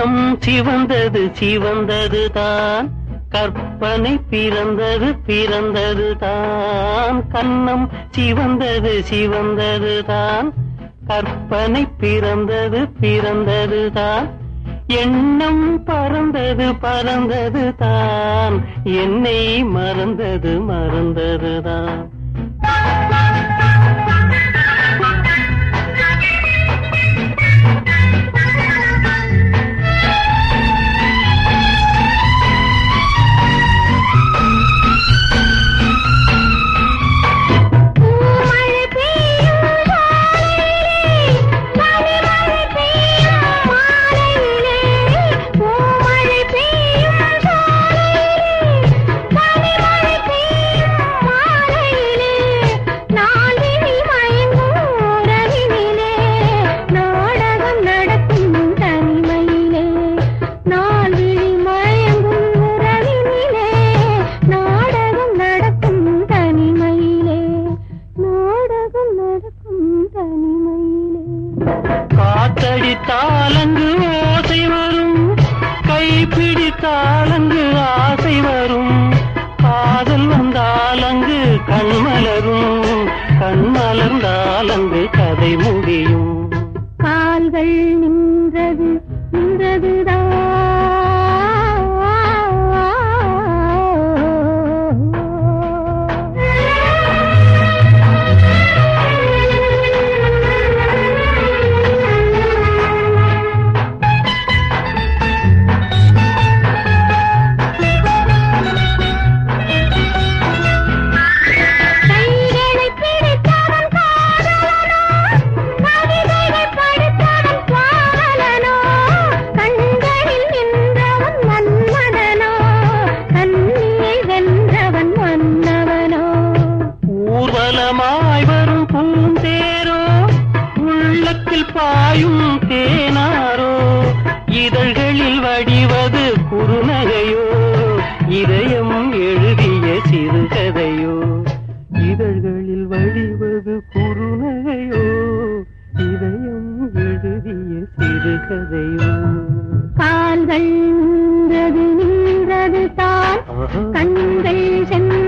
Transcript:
கண்ணம் சிவந்தது சிவந்தது தான் கற்பனை பிறந்தது பிறந்தது தான் கண்ணம் சிவந்தது சிவந்தது தான் கற்பனை பிறந்தது பிறந்தது தான் எண்ணம் பறந்தது பறந்தது தான் என்னை மறந்தது மறந்தது தான் பூமழை பெய்யும் காலையிலே பனிமழை பெய்யும் மாலையிலே பூமழை பெய்யும் காலையிலே பனிமழை பெய்யும் மாலையிலே நாளினி மயங்கும் உறவினிலே நாடகம் நடக்கும் தனிமையிலே நாளினி மயங்கும் உறவினிலே நாடகம் நடக்கும் தனிமையிலே நாடகம் நடக்கும் தனிமையிலே காத்தடித்தாலங்கு ஓசை வரும் கைப்பிடித்தாலங்கு ஆசை வரும் காதல் வந்தாலங்கு கண்மலரும் கண்மலர்ந்தாலங்கு கதை முடியும் கால்கள் நின்றது நின்றதுதான் கைகளை பிடித்தவன் காதலனோ கவிதைகள் படித்தவன் பாவலனோ கண்களில் நின்றவன் மன்மதனோ கண்ணியை வென்றவன் மன்னவனோ ஊர்வலமாய் வரும் பூந்தேரோ உள்ளத்தில் பாயும் தேனாரோ இதழ்களில் வடிவது குறுநகையோ இதயம் எழுதிய சிறுகதையோ இதழ்களில் வடிவது குறுநகையோ இதயம் எழுதிய சிறுகதையோ கால்கள் நின்றது நின்றது தான் ஆஹா. கண்கள் சென்ற